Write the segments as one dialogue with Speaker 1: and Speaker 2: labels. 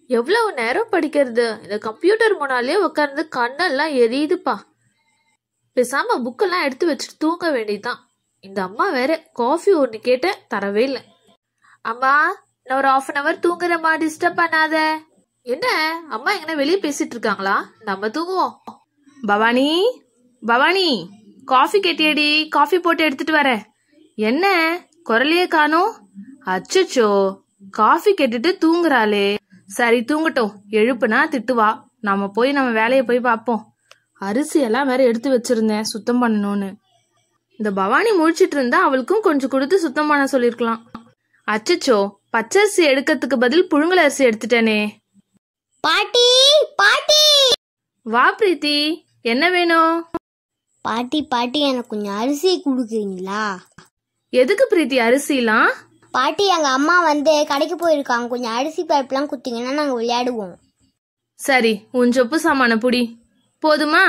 Speaker 1: எவ்வளவு நேரம் படிக்கிறது இந்த கம்ப்யூட்டர் முன்னாலே உட்கார்ந்து கண்ணெல்லாம் எரியுதுப்பா பேசாம புக்கெல்லாம் எடுத்து வச்சுட்டு தூங்க வேண்டியதுதான் இந்த அம்மா வேற காஃபி ஒன்று கேட்டேன் தரவே இல்லை அம்மா நான் ஒரு ஆஃப் அன் அவர் தூங்குறேம்மா டிஸ்டர்ப் பண்ணாத என்ன அம்மா எங்கன்னா வெளியே பேசிட்டு இருக்காங்களா நம்ம தூங்குவோம்
Speaker 2: பவானி பவானி காஃபி கேட்டியடி காஃபி போட்டு எடுத்துட்டு வரேன் என்ன குரலையே காணோம் அச்சச்சோ காஃபி கேட்டுட்டு தூங்குறாளே சரி தூங்கட்டும் எழுப்புனா திட்டுவா நாம போய் நம்ம வேலையை போய் பார்ப்போம் அரிசி எல்லாம் வேற எடுத்து வச்சிருந்தேன் சுத்தம் பண்ணணும்னு இந்த பவானி முழிச்சிட்டு இருந்தா அவளுக்கும் கொஞ்சம் கொடுத்து சுத்தம் பண்ண சொல்லிருக்கலாம் அச்சச்சோ பச்சரிசி எடுக்கிறதுக்கு பதில் புழுங்கல் அரிசி எடுத்துட்டேனே
Speaker 3: பாட்டி பாட்டி
Speaker 2: வா பிரீத்தி என்ன வேணும்
Speaker 3: பாட்டி பாட்டி எனக்கு கொஞ்சம் அரிசி கொடுக்குறீங்களா
Speaker 2: எதுக்கு பிரீத்தி அரிசிலாம்
Speaker 3: பாட்டி எங்க அம்மா வந்து கடைக்கு போயிருக்காங்க கொஞ்சம் அரிசி பருப்புலாம் குத்திங்கன்னா நாங்க விளையாடுவோம்
Speaker 2: சரி உன் சொப்பு சாமான புடி போதுமா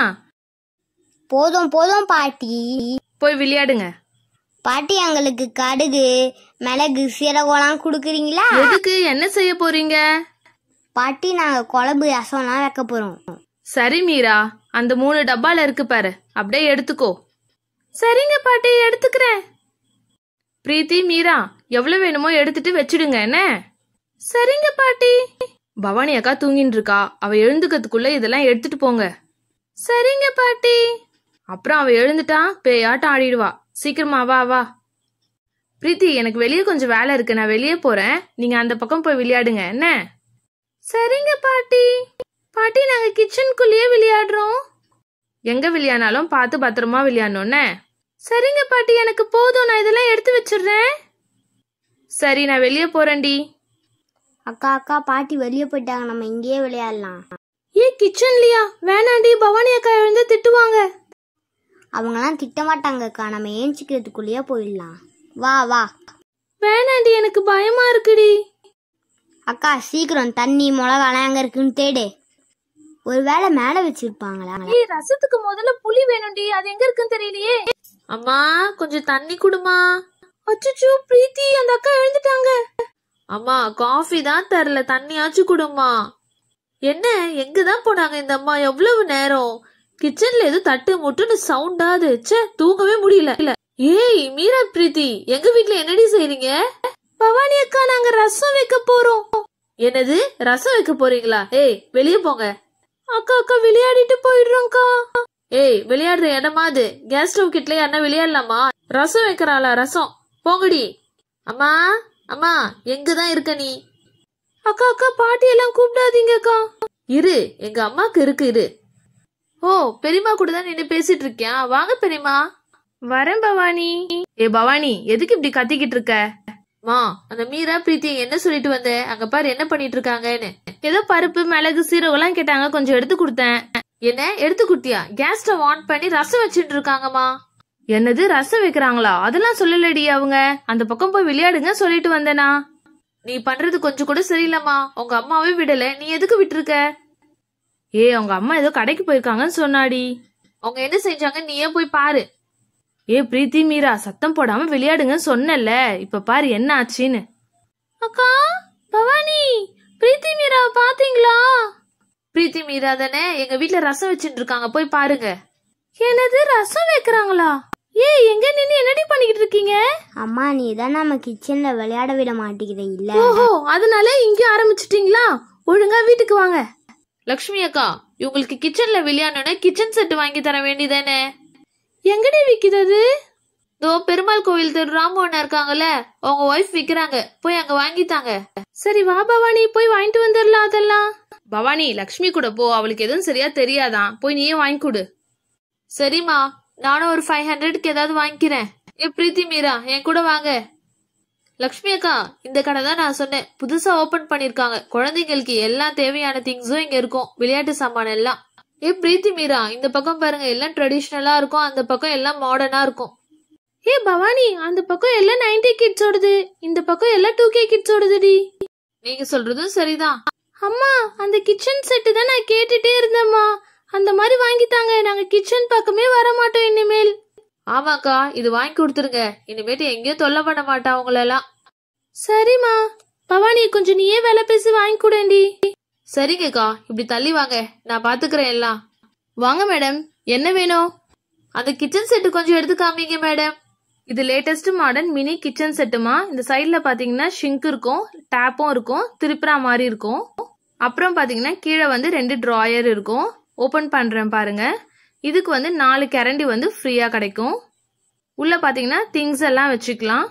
Speaker 3: போதும் போதும் பாட்டி
Speaker 2: போய் விளையாடுங்க
Speaker 3: பாட்டி எங்களுக்கு கடுகு மிளகு சீரகம்லாம் கொடுக்குறீங்களா
Speaker 2: எதுக்கு என்ன செய்ய போறீங்க
Speaker 3: பாட்டி நாங்க குழம்பு ரசம்லாம் வைக்க போறோம்
Speaker 2: சரி மீரா அந்த மூணு டப்பால இருக்கு பாரு அப்படியே எடுத்துக்கோ சரிங்க பாட்டி எடுத்துக்கிறேன் பிரீத்தி மீரா எவ்வளவு வேணுமோ எடுத்துட்டு வச்சிடுங்க என்ன சரிங்க பாட்டி பவானி அக்கா தூங்கின்னு இருக்கா அவ எழுந்துக்கிறதுக்குள்ள இதெல்லாம் எடுத்துட்டு போங்க சரிங்க பாட்டி அப்புறம் அவ எழுந்துட்டா பேயாட்டம் ஆடிடுவா சீக்கிரமா வா வா பிரீத்தி எனக்கு வெளியே கொஞ்சம் வேலை இருக்கு நான் வெளியே போறேன் நீங்க அந்த பக்கம் போய் விளையாடுங்க என்ன சரிங்க பாட்டி பாட்டி நாங்க கிச்சனுக்குள்ளேயே விளையாடுறோம் எங்க விளையாடினாலும் பார்த்து பத்திரமா விளையாடணும்னே சரிங்க பாட்டி எனக்கு போதும் நான் இதெல்லாம் எடுத்து வச்சிடுறேன் சரி நான் வெளியே போறேன்டி
Speaker 3: அக்கா அக்கா பாட்டி வெளியே போயிட்டாங்க நம்ம இங்கேயே விளையாடலாம்
Speaker 2: ஏ கிச்சன்லயா வேணாண்டி பவானி அக்கா எழுந்து திட்டுவாங்க
Speaker 3: அவங்கலாம் திட்ட மாட்டாங்கக்கா நம்ம ஏஞ்சிக்கிறதுக்குள்ளேயே போயிடலாம் வா வா
Speaker 2: வேணாண்டி எனக்கு பயமா இருக்குடி
Speaker 3: அக்கா சீக்கிரம் தண்ணி மிளகாலாம் எங்க இருக்குன்னு தேடு ஒருவேளை மேல வச்சிருப்பாங்களா
Speaker 2: ஏய் ரசத்துக்கு முதல்ல புளி வேணும்டி அது எங்க இருக்குன்னு தெரியலையே
Speaker 1: அம்மா கொஞ்சம் தண்ணி குடுமா
Speaker 2: அச்சச்சோ பிரீத்தி அந்த அக்கா எழுந்துட்டாங்க
Speaker 1: அம்மா காஃபி தான் தரல தண்ணியாச்சும் குடுமா என்ன எங்க தான் போனாங்க இந்த அம்மா எவ்வளவு நேரம் கிச்சன்ல ஏதோ தட்டு முட்டுன்னு சவுண்டாது ச்சே தூங்கவே முடியல இல்ல ஏய் மீரா பிரீத்தி எங்க வீட்ல என்னடி செய்றீங்க
Speaker 2: பவானி அக்கா நாங்க ரசம் வைக்க போறோம்
Speaker 1: என்னது ரசம் வைக்க போறீங்களா ஏய் வெளியே போங்க
Speaker 2: அக்கா அக்கா விளையாடிட்டு போயிடுறோம்க்கா
Speaker 1: ஏய் விளையாடுற இடமாது கேஸ் ஸ்டவ் கிட்டல யாருன்னா விளையாடலாமா ரசம் வைக்கிறாளா ரசம் போங்கடி அம்மா அம்மா எங்கதான் இருக்க நீ
Speaker 2: அக்கா அக்கா பாட்டி எல்லாம் கூப்பிடாதீங்க அக்கா
Speaker 1: இரு எங்க அம்மாக்கு இருக்கு இரு ஓ பெரியம்மா கூட தான் நின்னு பேசிட்டு இருக்கியா வாங்க பெரியம்மா
Speaker 2: வரேன் பவானி ஏ பவானி எதுக்கு இப்படி கத்திக்கிட்டு இருக்க
Speaker 1: மா அந்த மீரா பிரீத்தி என்ன சொல்லிட்டு வந்த அங்க பாரு என்ன பண்ணிட்டு இருக்காங்கன்னு
Speaker 2: ஏதோ பருப்பு மிளகு சீரகம்லாம் கேட்டாங்க கொஞ்சம் எடுத்து கொடுத்தேன்
Speaker 1: என்ன எடுத்து குடுத்தியா கேஸ் ஸ்டவ் ஆன் பண்ணி ரசம் வச்சுட்டு இருக்காங்கம்மா
Speaker 2: என்னது ரசம் வைக்கிறாங்களா அதெல்லாம் சொல்லலடி அவங்க அந்த பக்கம் போய் விளையாடுங்க சொல்லிட்டு வந்தேனா
Speaker 1: நீ பண்றது கொஞ்சம் கூட சரியில்லம்மா உங்க அம்மாவே விடல நீ எதுக்கு விட்டுருக்க
Speaker 2: ஏ அவங்க அம்மா ஏதோ கடைக்கு போயிருக்காங்கன்னு சொன்னாடி
Speaker 1: அவங்க என்ன செஞ்சாங்க நீயே போய் பாரு
Speaker 2: ஏ பிரீத்தி மீரா சத்தம் போடாம விளையாடுங்க சொன்னல இப்ப பாரு என்ன ஆச்சுன்னு அக்கா பவானி பிரீத்தி மீரா பாத்தீங்களா
Speaker 1: பிரீத்தி மீரா தானே எங்க வீட்ல ரசம் வச்சுட்டு இருக்காங்க போய் பாருங்க
Speaker 2: என்னது ரசம் வைக்கிறாங்களா ஏ எங்க நின்னு என்னடி பண்ணிக்கிட்டு இருக்கீங்க
Speaker 3: அம்மா நீ தான் நம்ம கிச்சன்ல விளையாட விட மாட்டேங்கிற இல்ல
Speaker 2: ஓஹோ அதனால இங்க ஆரம்பிச்சிட்டீங்களா ஒழுங்கா வீட்டுக்கு வாங்க
Speaker 1: லக்ஷ்மி அக்கா இவங்களுக்கு கிச்சன்ல விளையாடணும்னா கிச்சன் செட் வாங்கி தர வேண்டியதானே
Speaker 2: எங்கடி விக்குது
Speaker 1: இதோ பெருமாள் கோவில் தெரு ராமோண்ணா இருக்காங்கல்ல அவங்க ஒய்ஃப் விக்கிறாங்க போய் அங்க வாங்கித்தாங்க
Speaker 2: சரி வா பவானி போய் வாங்கிட்டு வந்துடலாம் அதெல்லாம் பவானி லக்ஷ்மி கூட போ அவளுக்கு எதுவும் சரியா தெரியாதான் போய் நீயே வாங்கி கொடு
Speaker 1: சரிம்மா நானும் ஒரு ஃபைவ் ஹண்ட்ரட்க்கு ஏதாவது வாங்கிக்கிறேன் ஏ பிரீத்தி மீரா என் கூட வாங்க லக்ஷ்மி அக்கா இந்த கடை தான் நான் சொன்னேன் புதுசா ஓபன் பண்ணிருக்காங்க குழந்தைங்களுக்கு எல்லா தேவையான திங்ஸும் இங்க இருக்கும் விளையாட்டு சாமான் எல்லாம் ஏ பிரீத்தி மீரா இந்த பக்கம் பாருங்க எல்லாம் ட்ரெடிஷ்னலா இருக்கும் அந்த பக்கம் எல்லாம் மாடர்னா இருக்கும்
Speaker 2: ஏ பவானி அந்த பக்கம் எல்லாம் நைன்டி கிட்ஸோடது இந்த பக்கம் எல்லாம் டூ கே கிட்ஸோடதுடி
Speaker 1: நீங்க சொல்றதும் சரிதான்
Speaker 2: அம்மா அந்த கிச்சன் செட்டு தான் நான் கேட்டுட்டே இருந்தேம்மா அந்த மாதிரி வாங்கித்தாங்க நாங்க கிச்சன் பக்கமே வர மாட்டோம் இனிமேல்
Speaker 1: ஆமாக்கா இது வாங்கி கொடுத்துருங்க இனிமேட்டு எங்கேயும் தொல்லை பண்ண மாட்டா உங்களெல்லாம்
Speaker 2: சரிம்மா பவானி கொஞ்சம் நீயே வேலை பேசி வாங்கி கூடண்டி
Speaker 1: சரிங்கக்கா இப்படி தள்ளி வாங்க நான் பாத்துக்கிறேன் எல்லாம்
Speaker 2: வாங்க மேடம் என்ன வேணும்
Speaker 1: அந்த கிச்சன் செட்டு கொஞ்சம் எடுத்து காமிங்க மேடம்
Speaker 2: இது லேட்டஸ்ட் மாடர்ன் மினி கிச்சன் செட்டுமா இந்த சைடுல பாத்தீங்கன்னா ஷிங்க் இருக்கும் டேப்பும் இருக்கும் திருப்புறா மாதிரி இருக்கும் அப்புறம் பாத்தீங்கன்னா கீழே வந்து ரெண்டு ட்ராயர் இருக்கும் ஓபன் பண்றேன் பாருங்க இதுக்கு வந்து நாலு கரண்டி வந்து ஃப்ரீயா கிடைக்கும் உள்ள பாத்தீங்கன்னா திங்ஸ் எல்லாம் வச்சுக்கலாம்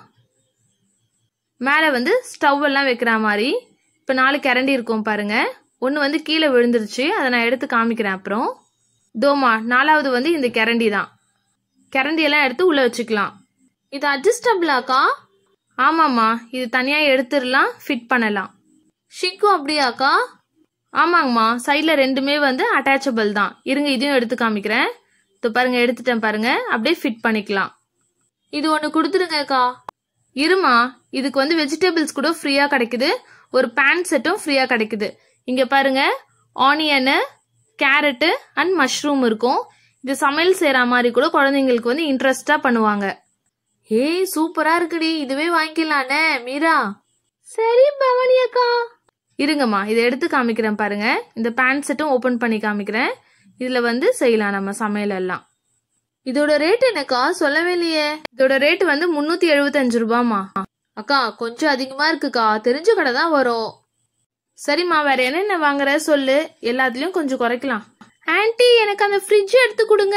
Speaker 2: மேலே வந்து ஸ்டவ் எல்லாம் வைக்கிற மாதிரி இப்போ நாலு கரண்டி இருக்கும் பாருங்க ஒன்று வந்து கீழே விழுந்துருச்சு அதை நான் எடுத்து காமிக்கிறேன் அப்புறம் தோமா நாலாவது வந்து இந்த கரண்டி தான் கரண்டி எல்லாம் எடுத்து உள்ள வச்சுக்கலாம்
Speaker 1: இது அட்ஜஸ்டபிளாக்கா
Speaker 2: ஆமாம்மா இது தனியாக எடுத்துடலாம் ஃபிட் பண்ணலாம்
Speaker 1: ஷிங்கும் அப்படியாக்கா
Speaker 2: ஆமாங்கம்மா சைடில் ரெண்டுமே வந்து அட்டாச்சபிள் தான் இருங்க இதையும் எடுத்து காமிக்கிறேன் இப்போ பாருங்க எடுத்துட்டேன் பாருங்க அப்படியே ஃபிட் பண்ணிக்கலாம்
Speaker 1: இது ஒன்று கொடுத்துருங்கக்கா
Speaker 2: இருமா இதுக்கு வந்து வெஜிடபிள்ஸ் கூட ஃப்ரீயாக கிடைக்குது ஒரு பேன் செட்டும் ஃப்ரீயாக கிடைக்குது இங்கே பாருங்க ஆனியனு கேரட்டு அண்ட் மஷ்ரூம் இருக்கும் இது சமையல் செய்கிற மாதிரி கூட குழந்தைங்களுக்கு வந்து இன்ட்ரெஸ்டாக பண்ணுவாங்க
Speaker 1: ஏய் சூப்பரா இருக்குடி இதுவே வாங்கிக்கலானே மீரா
Speaker 2: சரி பவானி அக்கா இருங்கம்மா இதை எடுத்து காமிக்கிறேன் பாருங்க இந்த பேண்ட் செட்டும் ஓபன் பண்ணி காமிக்கிறேன் இதுல வந்து செய்யலாம் நம்ம சமையல் எல்லாம்
Speaker 1: இதோட ரேட் என்னக்கா சொல்லவே இல்லையே
Speaker 2: இதோட ரேட் வந்து முன்னூத்தி எழுபத்தஞ்சு ரூபாமா
Speaker 1: அக்கா கொஞ்சம் அதிகமா இருக்குக்கா தெரிஞ்ச கடை தான் வரும்
Speaker 2: சரிம்மா வேற என்னென்ன வாங்குற சொல்லு எல்லாத்துலயும் கொஞ்சம் குறைக்கலாம் ஆன்ட்டி எனக்கு அந்த ஃப்ரிட்ஜ் எடுத்து கொடுங்க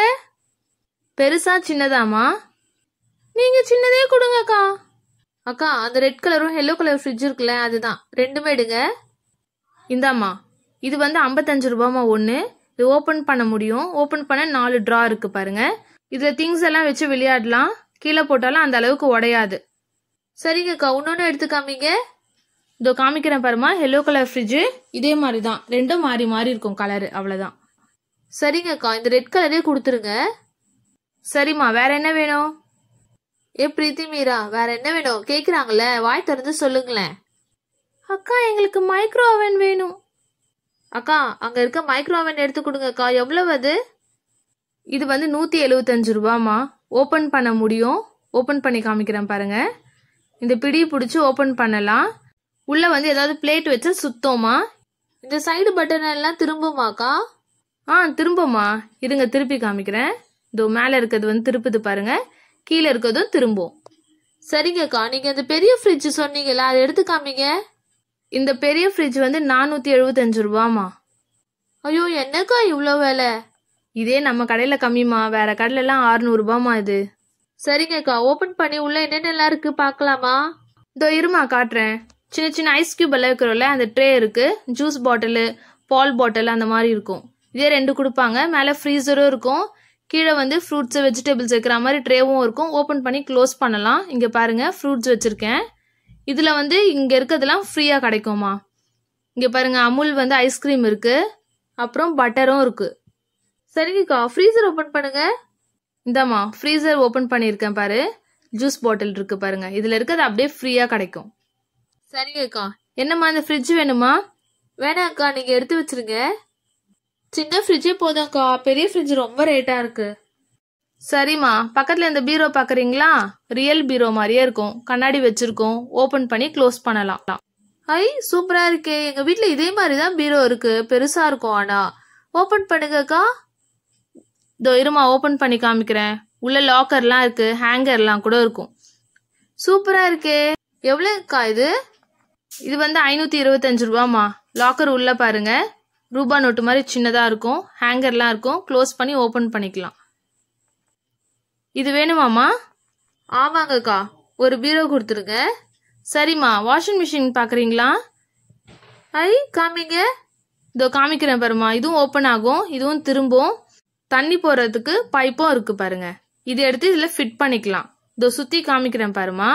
Speaker 2: பெருசா சின்னதாமா நீங்க சின்னதே கொடுங்கக்கா
Speaker 1: அக்கா அந்த ரெட் கலரும் எல்லோ கலர் ஃப்ரிட்ஜ் இருக்குல்ல அதுதான் ரெண்டுமே எடுங்க
Speaker 2: இந்தாம்மா இது வந்து ஐம்பத்தஞ்சு ரூபாமா ஒன்று இது ஓப்பன் பண்ண முடியும் ஓப்பன் பண்ண நாலு ட்ரா இருக்கு பாருங்க இதுல திங்ஸ் எல்லாம் வச்சு விளையாடலாம் கீழே போட்டாலும் அந்த அளவுக்கு உடையாது
Speaker 1: சரிங்கக்கா இன்னொன்னு எடுத்து காமிங்க
Speaker 2: இதோ காமிக்கிறேன் பாருமா எல்லோ கலர் ஃப்ரிட்ஜு இதே மாதிரி தான் ரெண்டும் மாறி மாறி இருக்கும் கலரு அவ்வளோதான்
Speaker 1: சரிங்கக்கா இந்த ரெட் கலரே கொடுத்துருங்க
Speaker 2: சரிம்மா வேற என்ன வேணும்
Speaker 1: ஏ பிரீத்தி மீரா வேற என்ன வேணும் கேக்குறாங்கல்ல வாய் திறந்து சொல்லுங்களேன்
Speaker 2: அக்கா எங்களுக்கு மைக்ரோ ஓவன் வேணும்
Speaker 1: அக்கா அங்க இருக்க மைக்ரோ ஓவன் எடுத்து கொடுங்கக்கா எவ்வளவு அது
Speaker 2: இது வந்து நூற்றி எழுபத்தஞ்சு ரூபாமா ஓப்பன் பண்ண முடியும் ஓப்பன் பண்ணி காமிக்கிறேன் பாருங்க இந்த பிடி பிடிச்சி ஓப்பன் பண்ணலாம் உள்ள வந்து ஏதாவது பிளேட் வச்சா சுத்தமா
Speaker 1: இந்த சைடு பட்டன் எல்லாம் திரும்புமாக்கா
Speaker 2: ஆ திரும்புமா இருங்க திருப்பி காமிக்கிறேன் இதோ மேலே இருக்கிறது வந்து திருப்புது பாருங்க கீழே இருக்கிறதும் திரும்பும்
Speaker 1: சரிங்கக்கா நீங்க இந்த பெரிய ஃப்ரிட்ஜ் சொன்னீங்கல்ல அதை எடுத்து காமிங்க
Speaker 2: இந்த பெரிய ஃப்ரிட்ஜ் வந்து நானூற்றி எழுபத்தஞ்சு ரூபாமா
Speaker 1: ஐயோ என்னக்கா இவ்வளோ வேலை
Speaker 2: இதே நம்ம கடையில் கம்மிமா வேற கடையிலலாம் அறுநூறுபாமா இது
Speaker 1: சரிங்கக்கா ஓபன் பண்ணி உள்ள என்னென்னலாம் இருக்கு பார்க்கலாமா
Speaker 2: இதோ இருமா காட்டுறேன் சின்ன சின்ன ஐஸ் கியூப் எல்லாம் வைக்கிறோம்ல அந்த ட்ரே இருக்கு ஜூஸ் பாட்டிலு பால் பாட்டில் அந்த மாதிரி இருக்கும் இதே ரெண்டு கொடுப்பாங்க மேலே ஃப்ரீசரும் இருக்கும் கீழே வந்து ஃப்ரூட்ஸ் வெஜிடபிள்ஸ் வைக்கிற மாதிரி ட்ரேவும் இருக்கும் ஓப்பன் பண்ணி க்ளோஸ் பண்ணலாம் இங்கே பாருங்க ஃப்ரூட்ஸ் வச்சுருக்கேன் இதில் வந்து இங்கே இருக்கிறதெல்லாம் ஃப்ரீயாக கிடைக்குமா இங்கே பாருங்க அமுல் வந்து ஐஸ்கிரீம் இருக்கு அப்புறம் பட்டரும் இருக்கு
Speaker 1: சரிங்கக்கா ஃப்ரீசர் ஓபன் பண்ணுங்க
Speaker 2: இந்தாம்மா ஃப்ரீசர் ஓப்பன் பண்ணியிருக்கேன் பாரு ஜூஸ் பாட்டில் இருக்கு பாருங்க இதில் இருக்கிறது அப்படியே ஃப்ரீயாக கிடைக்கும்
Speaker 1: சரிங்கக்கா
Speaker 2: என்னம்மா இந்த ஃப்ரிட்ஜ் வேணுமா
Speaker 1: வேணாம்க்கா நீங்க எடுத்து வச்சிருங்க சின்ன ஃப்ரிட்ஜே போதும்க்கா பெரிய ஃப்ரிட்ஜ் ரொம்ப ரேட்டா இருக்கு
Speaker 2: சரிம்மா பக்கத்துல இந்த பீரோ பாக்குறீங்களா ரியல் பீரோ மாதிரியே இருக்கும் கண்ணாடி வச்சிருக்கோம் ஓபன் பண்ணி க்ளோஸ் பண்ணலாம்
Speaker 1: ஐ சூப்பரா இருக்கே எங்க வீட்ல இதே மாதிரி தான் பீரோ இருக்கு பெருசா இருக்கும் ஆனா ஓபன் பண்ணுங்கக்கா
Speaker 2: இதோ இருமா ஓபன் பண்ணி காமிக்கிறேன் உள்ள லாக்கர்லாம் இருக்கு ஹேங்கர்லாம் கூட இருக்கும்
Speaker 1: சூப்பரா இருக்கே எவ்வளவுக்கா இது
Speaker 2: இது வந்து ஐநூத்தி இருபத்தஞ்சு ரூபாமா லாக்கர் உள்ள பாருங்க ரூபா நோட்டு மாதிரி சின்னதா இருக்கும் ஹேங்கர்லாம் இருக்கும் க்ளோஸ் பண்ணி ஓபன் பண்ணிக்கலாம் இது வேணுமாமா
Speaker 1: ஆமாங்கக்கா ஒரு பீரோ கொடுத்துருங்க
Speaker 2: சரிம்மா வாஷிங் மிஷின் பாக்குறீங்களா
Speaker 1: ஐ காமிங்க
Speaker 2: இதோ காமிக்கிறேன் பாருமா இதுவும் ஓப்பன் ஆகும் இதுவும் திரும்பும் தண்ணி போறதுக்கு பைப்பும் இருக்கு பாருங்க இது எடுத்து இதுல ஃபிட் பண்ணிக்கலாம் இதோ சுத்தி காமிக்கிறேன் பாருமா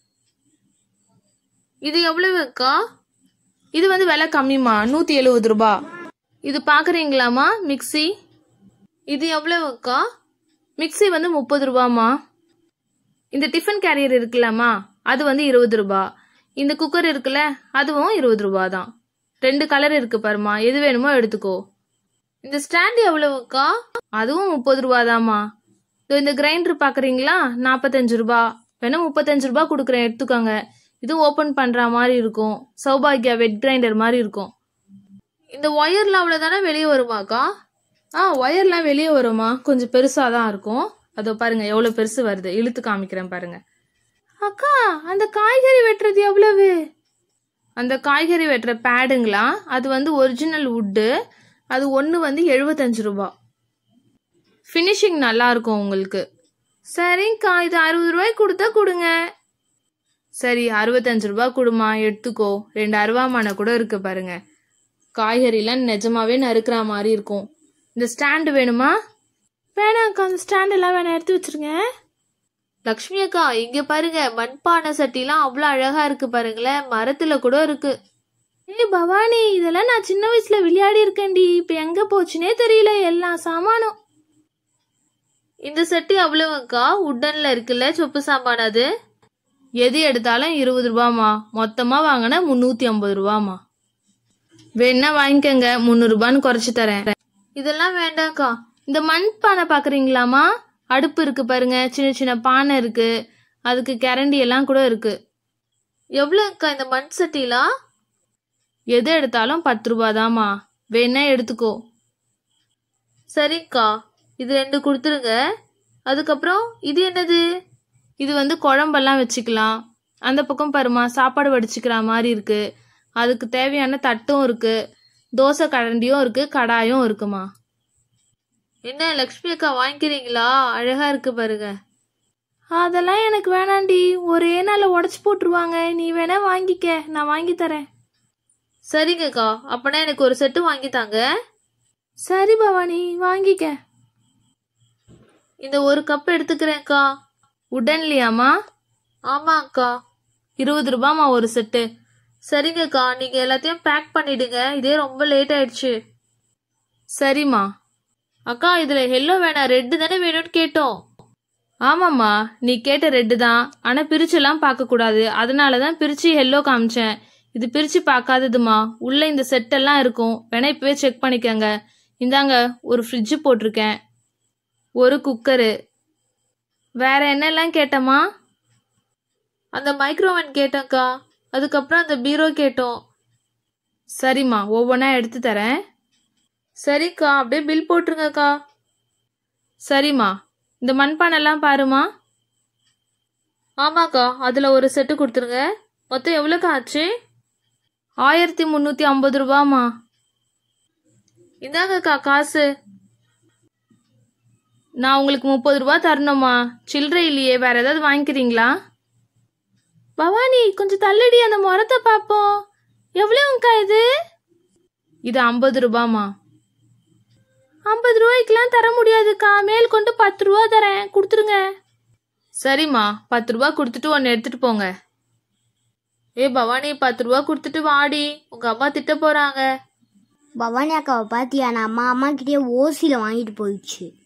Speaker 1: இது எவ்வளவுக்கா
Speaker 2: இது வந்து விலை கம்மிமா நூத்தி எழுபது ரூபா இது பாக்குறீங்களாமா மிக்ஸி
Speaker 1: இது எவ்வளவுக்கா
Speaker 2: மிக்ஸி வந்து முப்பது ரூபாமா இந்த டிஃபன் கேரியர் இருக்குல்லம்மா அது வந்து இருபது ரூபா இந்த குக்கர் இருக்குல்ல அதுவும் இருபது ரூபா தான் ரெண்டு கலர் இருக்கு பாருமா எது வேணுமோ எடுத்துக்கோ
Speaker 1: இந்த ஸ்டாண்ட் எவ்வளவுக்கா
Speaker 2: அதுவும் முப்பது ரூபா தாம்மா இதோ இந்த கிரைண்டர் பாக்குறீங்களா நாற்பத்தஞ்சு ரூபா வேணா முப்பத்தஞ்சு ரூபா கொடுக்குறேன் எடுத்துக்கோங்க இது ஓபன் பண்ற மாதிரி இருக்கும் சௌபாகியா வெட் கிரைண்டர் மாதிரி இருக்கும்
Speaker 1: இந்த ஒயர்லாம் அவ்வளவுதானே வெளியே வருமாக்கா
Speaker 2: ஆ ஒயர்லாம் வெளியே வருமா கொஞ்சம் பெருசா தான் இருக்கும் அதோ பாருங்க எவ்வளவு பெருசு வருது இழுத்து காமிக்கிறேன் பாருங்க அக்கா அந்த காய்கறி வெட்டுறது எவ்வளவு அந்த காய்கறி வெட்டுற பேடுங்களா அது வந்து ஒரிஜினல் வுட்டு அது ஒன்று வந்து எழுபத்தஞ்சு ரூபா ஃபினிஷிங் நல்லா இருக்கும் உங்களுக்கு சரிங்கக்கா இது அறுபது ரூபாய்க்கு கொடுத்தா கொடுங்க சரி அறுபத்தஞ்சு ரூபா கொடுமா எடுத்துக்கோ ரெண்டு அருவாமனை கூட இருக்கு பாருங்க காய்கறிலாம் நிஜமாவே நறுக்கிற மாதிரி இருக்கும் இந்த ஸ்டாண்டு வேணுமா வேணாம்க்கா அந்த ஸ்டாண்ட் எல்லாம் வேணாம் எடுத்து வச்சிருங்க
Speaker 1: லக்ஷ்மி அக்கா இங்க பாருங்க மண்பானை சட்டிலாம் அவ்வளவு அழகா இருக்கு பாருங்களேன் மரத்துல கூட இருக்கு
Speaker 2: ஏய் பவானி இதெல்லாம் நான் சின்ன வயசுல விளையாடி இருக்கேன்டி இப்ப எங்க போச்சுனே தெரியல எல்லா சாமானும்
Speaker 1: இந்த சட்டி அவ்வளவுக்கா உட்டன்ல இருக்குல்ல சொப்பு சாம்பான் அது
Speaker 2: எது எடுத்தாலும் இருபது ரூபாமா மொத்தமா வாங்கினா முந்நூத்தி ஐம்பது ரூபாமா வேணா வாங்கிக்கோங்க முந்நூறு ரூபான்னு குறைச்சு தரேன்
Speaker 1: இதெல்லாம் வேண்டாம்க்கா
Speaker 2: இந்த மண் பானை பாக்குறீங்களாமா அடுப்பு இருக்கு பாருங்க சின்ன சின்ன பானை இருக்கு அதுக்கு கரண்டி எல்லாம் கூட இருக்கு
Speaker 1: எவ்வளவுக்கா இந்த மண் சட்டிலாம்
Speaker 2: எது எடுத்தாலும் பத்து ரூபாதாம்மா வேணா எடுத்துக்கோ
Speaker 1: சரிங்கக்கா இது ரெண்டு கொடுத்துருங்க அதுக்கப்புறம் இது என்னது
Speaker 2: இது வந்து குழம்பெல்லாம் வச்சுக்கலாம் அந்த பக்கம் பாருமா சாப்பாடு வடிச்சுக்கிற மாதிரி இருக்கு அதுக்கு தேவையான தட்டும் இருக்கு தோசை கரண்டியும் இருக்கு கடாயும் இருக்குமா
Speaker 1: என்ன லக்ஷ்மி அக்கா வாங்கிக்கிறீங்களா அழகா இருக்கு பாருங்க
Speaker 2: அதெல்லாம் எனக்கு வேணாண்டி ஒரே நாள்ல உடச்சு போட்டுருவாங்க நீ வேணா வாங்கிக்க நான் வாங்கி தரேன்
Speaker 1: சரிங்கக்கா அப்பனா எனக்கு ஒரு செட்டு வாங்கி தாங்க
Speaker 2: சரி பவானி வாங்கிக்க
Speaker 1: இந்த ஒரு கப் எடுத்துக்கிறேன்க்கா
Speaker 2: உடன்லையாமா
Speaker 1: ஆமா அக்கா
Speaker 2: இருபது ரூபாமா ஒரு செட்டு
Speaker 1: சரிங்கக்கா நீங்க எல்லாத்தையும் பேக் பண்ணிடுங்க இதே ரொம்ப லேட் ஆயிடுச்சு
Speaker 2: சரிம்மா
Speaker 1: அக்கா இதுல எல்லோ வேணாம் ரெட்டு தானே வேணும்னு கேட்டோம்
Speaker 2: ஆமாம்மா நீ கேட்ட ரெட்டு தான் ஆனா பிரிச்செல்லாம் பார்க்க கூடாது அதனால தான் பிரிச்சு எல்லோ காமிச்சேன் இது பிரிச்சு பார்க்காததுமா உள்ள இந்த செட்டெல்லாம் இருக்கும் வேணா இப்பவே செக் பண்ணிக்கோங்க இந்தாங்க ஒரு ஃப்ரிட்ஜ் போட்டிருக்கேன் ஒரு குக்கரு வேற என்னெல்லாம் கேட்டம்மா
Speaker 1: அந்த மைக்ரோவன் கேட்டோம்க்கா அதுக்கப்புறம் அந்த பீரோ கேட்டோம்
Speaker 2: சரிம்மா ஒவ்வொன்றா எடுத்து தரேன்
Speaker 1: சரிக்கா அப்படியே பில் போட்டுருங்கக்கா
Speaker 2: சரிம்மா இந்த மண்பானைலாம் பாருமா
Speaker 1: ஆமாக்கா அதுல ஒரு செட்டு கொடுத்துருங்க மொத்தம் எவ்வளோக்கா ஆச்சு
Speaker 2: ஆயிரத்தி முந்நூற்றி ஐம்பது ரூபாம்மா
Speaker 1: இந்தாங்கக்கா காசு
Speaker 2: நான் உங்களுக்கு முப்பது ரூபா தரணுமா சில்லறை இல்லையே வேற ஏதாவது வாங்கிக்கிறீங்களா பவானி கொஞ்சம் தள்ளுடி அந்த முறத்தை பார்ப்போம் எவ்வளவுக்கா இது இது ஐம்பது ரூபாமா ஐம்பது ரூபாய்க்குலாம் தர முடியாதுக்கா மேல் கொண்டு பத்து ரூபா தரேன் கொடுத்துருங்க சரிம்மா பத்து ரூபா கொடுத்துட்டு ஒன்று எடுத்துட்டு போங்க
Speaker 1: ஏ பவானி பத்து ரூபா கொடுத்துட்டு வாடி உங்க அம்மா திட்ட போறாங்க
Speaker 3: பவானி அக்காவை பாத்தியா நான் அம்மா அம்மா கிட்டே ஓசியில வாங்கிட்டு போயிடுச்சு